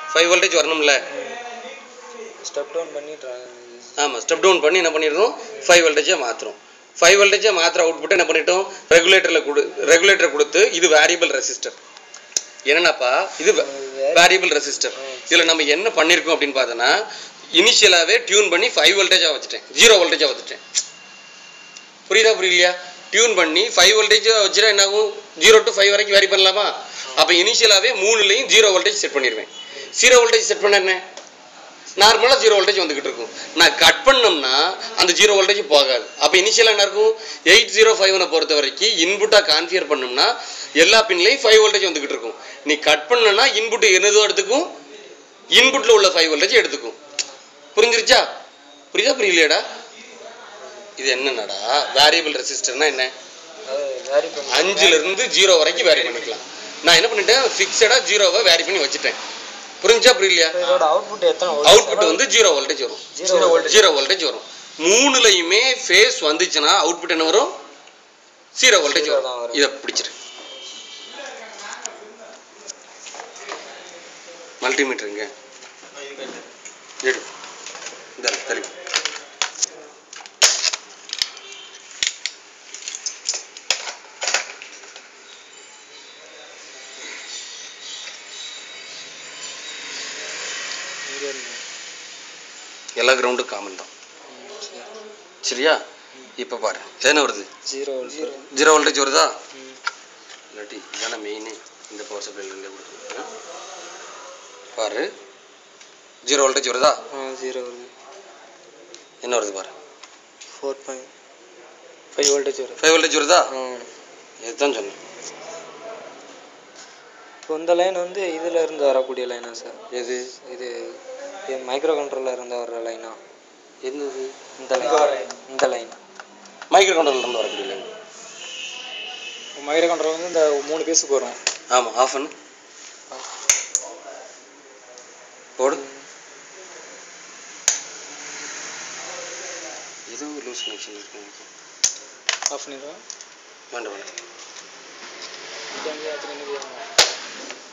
Five voltage வரணும்ல step down பண்ணி ஆமாம் ஸ்டெப் டவுன் பண்ணி என்ன பண்ணிடுறோம் ஃபைவ் வோல்டேஜை மாற்றுறோம் ஃபைவ் வோல்டேஜை மாத்திர அவுட்புட்டை என்ன பண்ணிட்டோம் ரெகுலேட்டரில் கொடு ரெகுலேட்டர் கொடுத்து இது வேரியபிள் ரெசிஸ்டர் என்னன்னாப்பா இது வேரியபிள் ரெசிஸ்டர் இதில் நம்ம என்ன பண்ணியிருக்கோம் அப்படின்னு பார்த்தோன்னா இனிஷியலாகவே டியூன் பண்ணி ஃபைவ் வோல்டேஜாக வச்சுட்டேன் ஜீரோ வோல்டேஜாக வச்சுட்டேன் புரியுதா புரியலையா டியூன் பண்ணி ஃபைவ் வோல்டேஜ் வச்சுட்டா என்ன ஆகும் ஜீரோ டு ஃபைவ் வரைக்கும் வேரி பண்ணலாமா அப்போ இனிஷியலாகவே மூணுலையும் ஜீரோ வோல்டேஜ் செட் பண்ணிடுவேன் ஜீரோ வோல்டேஜ் செட் பண்ண என்ன நார்மலாக ஜீரோ வோல்டேஜ் வந்துகிட்டு இருக்கும் நான் கட் பண்ணோம்னா அந்த ஜீரோ வோல்டேஜ் போகாது அப்போ இனிஷியலாக என்ன இருக்கும் எயிட் ஜீரோ ஃபைவ்னை பொறுத்த வரைக்கும் இன்புட்டாக கான்ஃபியர் பண்ணோம்னா எல்லா பின்லையும் ஃபைவ் வோல்டேஜ் வந்துகிட்டு இருக்கும் நீ கட் பண்ணனா இன்புட் என்னதோ எடுத்துக்கும் இன்புட்டில் உள்ள ஃபைவ் வோல்டேஜ் எடுத்துக்கும் புரிஞ்சிருச்சா புரியுதா புரியலையாடா இது என்னன்னடா வேரியபிள் ரெசிஸ்டர்னா என்ன வேரி பண்ணி அஞ்சுல இருந்து ஜீரோ வரைக்கும் வேரி பண்ணிக்கலாம் நான் என்ன பண்ணிட்டேன் ஃபிக்ஸடா ஜீரோவை வேரி பண்ணி வச்சுட்டேன் புரிஞ்சா புரியலையா இதோட அவுட்புட் எத்தனை அவுட்புட் வந்து ஜீரோ வோல்டேஜ் வரும் ஜீரோ வோல்டேஜ் ஜீரோ வோல்டேஜ் வரும் மூணுலையுமே ஃபேஸ் வந்துச்சுன்னா அவுட்புட் என்ன வரும் ஜீரோ வோல்டேஜ் Zero தான் வரும் வரும். இதை பிடிச்சிரு மல்டிமீட்டருங்க எடு இந்த தள்ளி எல்லா கிரவுண்டும் காமன் தான் சரியா இப்போ பாரு என்ன வருது ஜீரோ ஜீரோ ஜீரோ வோல்டேஜ் வருதா இல்லாட்டி இதானே மெயின் இந்த பவர் சப்ளைலேருந்தே கொடுத்துருக்கேன் பாரு ஜீரோ வோல்டேஜ் வருதா ஆ ஜீரோ வருது என்ன வருது பாரு ஃபோர் பாயிண்ட் ஃபைவ் வோல்டேஜ் வருது ஃபைவ் வோல்டேஜ் வருதா ஆ இதுதான் சொன்னேன் இப்போ இந்த லைன் வந்து இதில் இருந்து வரக்கூடிய லைனா சார் எது இது மைக்ரோ கண்ட்ரோலில் இருந்து வர்ற லைனா என்னது இந்த லைன் இந்த லைன் மைக்ரோ கண்ட்ரோல்ல இருந்து வரக்கூடிய மைக்ரோ கண்ட்ரோல் வந்து இந்த மூணு பீஸுக்கு வரும் ஆமாம் ஆஃப் பண்ணு போடு ஏதோ லூஸ் கனெக்ஷன் இருக்கு எனக்கு. ஆஃப் பண்ணிடுவோம் வேண்டாம் வேண்டாம்